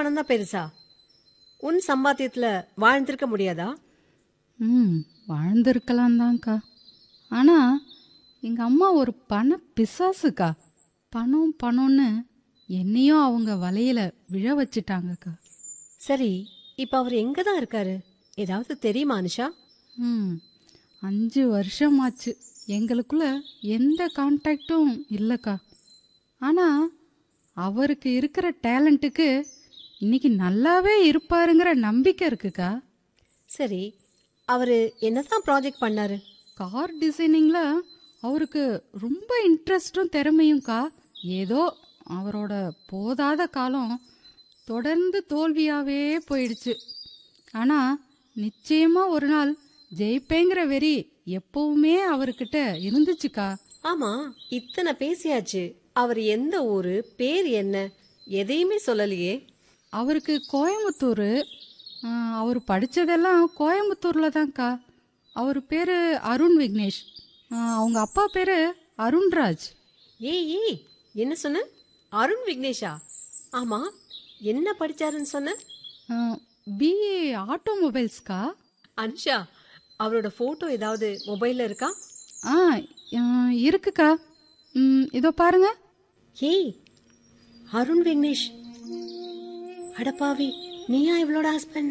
பணம் தான் பெருசா உன் சம்பாத்தியத்துல வாழ்ந்திருக்க முடியாதா ம் வாழ்ந்திருக்கலாம் தான்க்கா ஆனால் எங்கள் அம்மா ஒரு பண பிசாசுக்கா பணம் பணம்னு என்னையும் அவங்க வலையில விழ வச்சிட்டாங்கக்கா சரி இப்ப அவர் எங்க தான் இருக்காரு ஏதாவது தெரியுமா அனுஷா ம் அஞ்சு வருஷமாச்சு எங்களுக்குள்ள எந்த கான்டாக்டும் இல்லைக்கா ஆனால் அவருக்கு இருக்கிற டேலண்ட்டுக்கு இன்னைக்கு நல்லாவே இருப்பாருங்கிற நம்பிக்கை இருக்குக்கா சரி அவரு என்னதான் ப்ராஜெக்ட் பண்ணாரு கார் டிசைனிங்ல அவருக்கு ரொம்ப இன்ட்ரெஸ்டும் திறமையும்க்கா ஏதோ அவரோட போதாத காலம் தொடர்ந்து தோல்வியாவே போயிடுச்சு ஆனா நிச்சயமா ஒரு நாள் ஜெயிப்பேங்கிற வெறி எப்பவுமே அவர்கிட்ட இருந்துச்சுக்கா ஆமா இத்தனை பேசியாச்சு அவர் எந்த ஊரு பேர் என்ன எதையுமே சொல்லலையே அவருக்கு கோயம்புத்தூர் அவர் படித்ததெல்லாம் கோயம்புத்தூரில் தான்க்கா அவர் பேர் அருண் விக்னேஷ் ஆ, அவங்க அப்பா பேர் அருண்ராஜ் ஏய் ஏய் என்ன சொன்ன அருண் விக்னேஷா ஆமா என்ன படிச்சாருன்னு சொன்ன பிஏ ஆட்டோமொபைல்ஸ்க்கா அனுஷா அவரோட போட்டோ ஏதாவது மொபைல்ல இருக்கா ஆ ஆ, இருக்குக்கா ம், இதோ பாருங்க ஏய் அருண் விக்னேஷ் அடப்பாவி நீயா இவளோட ஹஸ்பண்ட்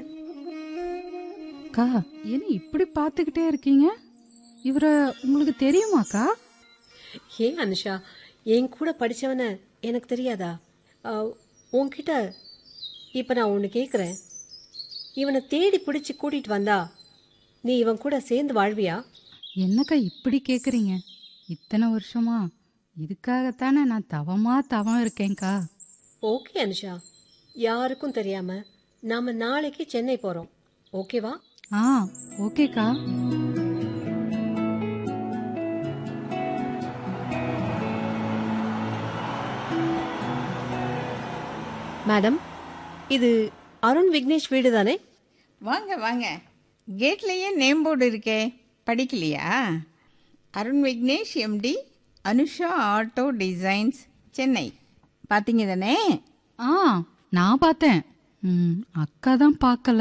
அக்கா என்ன இப்படி பார்த்துக்கிட்டே இருக்கீங்க இவரை உங்களுக்கு தெரியுமாக்கா ஏன் அனுஷா என் கூட படிச்சவன எனக்கு தெரியாதா அஹ், உன்கிட்ட இப்ப நான் ஒன்னு கேக்குறேன் இவனை தேடி பிடிச்சு கூட்டிட்டு வந்தா நீ இவன் கூட சேர்ந்து வாழ்வியா என்னக்கா இப்படி கேட்குறீங்க இத்தனை வருஷமா இதுக்காகத்தானே நான் தவமா தவம் இருக்கேன்க்கா ஓகே அனுஷா யாருக்கும் தெரியாம நாம நாளைக்கு சென்னை போறோம் ஓகேவா ஆ ஓகேக்கா மேடம் இது அருண் விக்னேஷ் வீடு தானே வாங்க வாங்க கேட்லேயே நேம் போர்டு இருக்கே படிக்கலையா Arun Vignesh MD Anusha auto designs Chennai பார்த்தீங்க தானே ஆ நான் பார்த்தேன் ம், அக்கா தான் பார்க்கல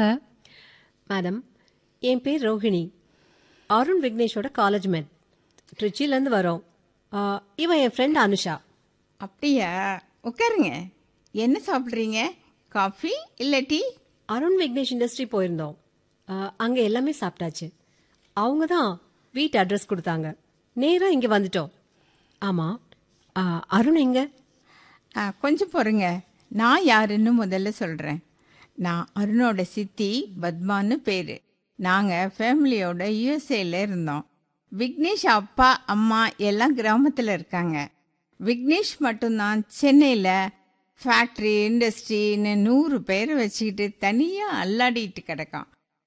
மேடம் என் பேர் ரோஹிணி அருண் விக்னேஷோட காலேஜ் மேட் ட்ரிச்சிலேருந்து வரோம் ஆ, இவன் என் ஃப்ரெண்ட் அனுஷா அப்படியா உட்காருங்க என்ன சாப்பிட்றீங்க காஃபி இல்லை டீ அருண் விக்னேஷ் இண்டஸ்ட்ரி போயிருந்தோம் ஆ, அங்க எல்லாமே சாப்பிட்டாச்சு அவங்க தான் வீட்டு அட்ரஸ் கொடுத்தாங்க நேரா இங்க வந்துட்டோம் ஆமா ஆ, அருண் எங்க ஆ, கொஞ்சம் பொறுங்க நான் யாருன்னு முதல்ல சொல்கிறேன் நான் அருணோட சித்தி பத்மான்னு பேர் நாங்கள் ஃபேமிலியோட யூஎஸ்ஏல இருந்தோம் விக்னேஷ் அப்பா அம்மா எல்லாம் கிராமத்தில் இருக்காங்க விக்னேஷ் மட்டும்தான் சென்னையில் ஃபேக்ட்ரி இண்டஸ்ட்ரின்னு நூறு பேர் வச்சுக்கிட்டு தனியாக அல்லாடிட்டு கிடக்கான்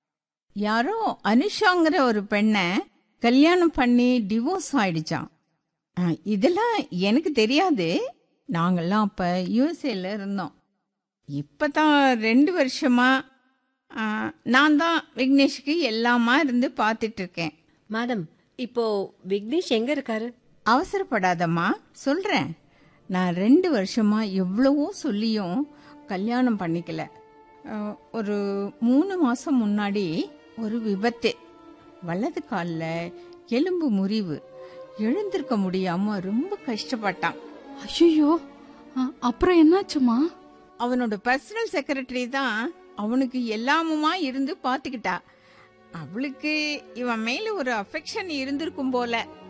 யாரோ அனுஷாங்கிற ஒரு பெண்ணை கல்யாணம் பண்ணி டிவோர்ஸ் ஆயிடுச்சான் ஆ, இதெல்லாம் எனக்கு தெரியாது நாங்கள்லாம் அப்போ யூஎஸ்ஏல இருந்தோம் இப்போ தான் ரெண்டு வருஷமா ஆ, நான் தான் விக்னேஷுக்கு எல்லாமா இருந்து பார்த்துட்டு இருக்கேன் மேடம் இப்போ விக்னேஷ் எங்க இருக்காரு அவசரப்படாதம்மா சொல்கிறேன் நான் ரெண்டு வருஷமா எவ்வளவோ சொல்லியும் கல்யாணம் பண்ணிக்கல அஹ், ஒரு மூணு மாதம் முன்னாடி ஒரு விபத்து வலது காலில் எலும்பு முறிவு எழுந்திருக்க முடியாம ரொம்ப கஷ்டப்பட்டான் ஐயோ அப்புறம் என்னாச்சுமா அவனோட பர்சனல் செக்ரட்டரி தான் அவனுக்கு எல்லாமுமா இருந்து பார்த்துக்கிட்டா அவளுக்கு இவன் மேல ஒரு அஃபெக்ஷன் இருந்திருக்கும் போல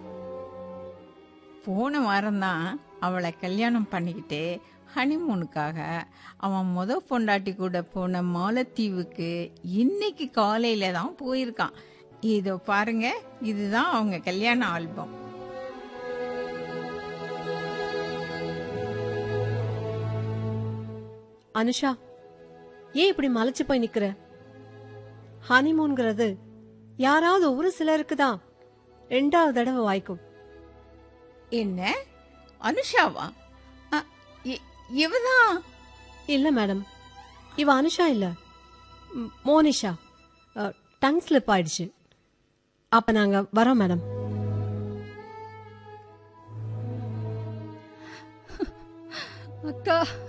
போன வாரம் தான் அவளை கல்யாணம் பண்ணிக்கிட்டு ஹனிமூனுக்காக அவன் முத பொண்டாட்டி கூட போன மாலத்தீவுக்கு இன்னைக்கு காலையில தான் போயிருக்கான் இதோ பாருங்க இதுதான் அவங்க கல்யாண ஆல்பம் அனுஷா ஏன் இப்படி மலைச்சு போய் நிக்கிற ஹனிமூன்ங்கிறது யாராவது ஒரு சிலருக்கு தான் ரெண்டாவது தடவை வாய்க்கும் என்ன அனுஷாவா அ, இ- இவதான் இல்ல மேடம் இவ அனுஷா இல்ல ம், மோனிஷா டங் ஸ்லிப் ஆயிடுச்சு அப்ப நாங்க வரோம் மேடம் அக்கா